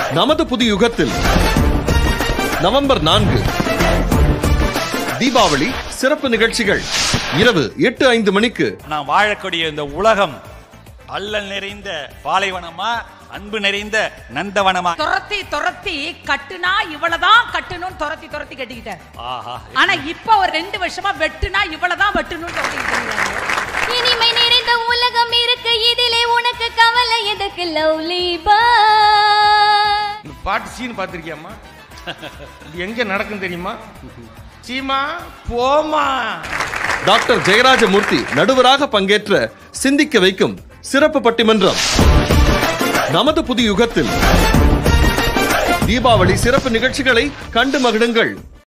நமது புது யுகத்தில் நவம்பர் நான்கு தீபாவளி சிறப்பு நிகழ்ச்சிகள் இரவு எட்டு ஐந்து மணிக்கு நான் வாழக்கூடிய இந்த உலகம் அல்லல் நிறைந்த பாலைவனமா அன்பு நிறைந்த நந்தவனமா துரத்தி துரத்தி கட்டுனா இவ்வளவுதான் கட்டணும்னு துரத்தி துரத்தி கட்டிக்கிட்டார் ஆஹா ஆனா இப்ப ஒரு ரெண்டு வருஷமா வெட்டுனா இவ்வளவுதான் வெட்டணும்னு துரத்திக்கிட்டு இருக்காரு. இனிமை நிறைந்த உலகம் இருக்கு இதிலே உனக்கு கவலை எதுக்கு லவ்லி இந்த பாட்டு சீன் பார்த்துருக்கியாம்மா இது எங்க நடக்கும் தெரியுமா சீமா போமா டாக்டர் ஜெயராஜமூர்த்தி நடுவராக பங்கேற்ற சிந்திக்க வைக்கும் சிறப்பு பட்டிமன்றம் நமது புது யுகத்தில் தீபாவளி சிறப்பு நிகழ்ச்சிகளை கண்டு மகிழுங்கள்